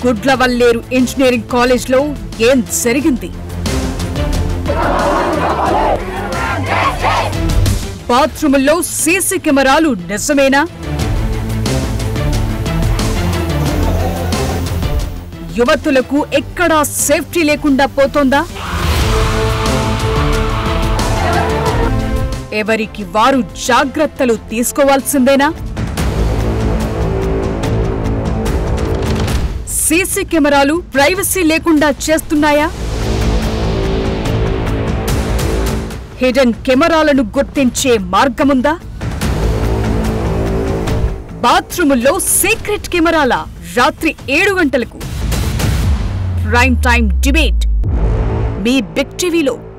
Gudlavalleru engineering కాలేజ్లో ఏం జరిగింది బాత్రూముల్లో సీసీ కెమెరాలు నిజమేనా యువతులకు ఎక్కడా సేఫ్టీ లేకుండా పోతోందా ఎవరికి వారు జాగ్రత్తలు తీసుకోవాల్సిందేనా సీసీ కెమెరాలు ప్రైవసీ లేకుండా చేస్తున్నాయా హిడెన్ కెమెరాలను గుర్తించే మార్గముందా బాత్రూముల్లో సీక్రెట్ కెమెరాల రాత్రి ఏడు గంటలకు ప్రైమ్ టైం డిబేట్ మీ బిగ్ టీవీలో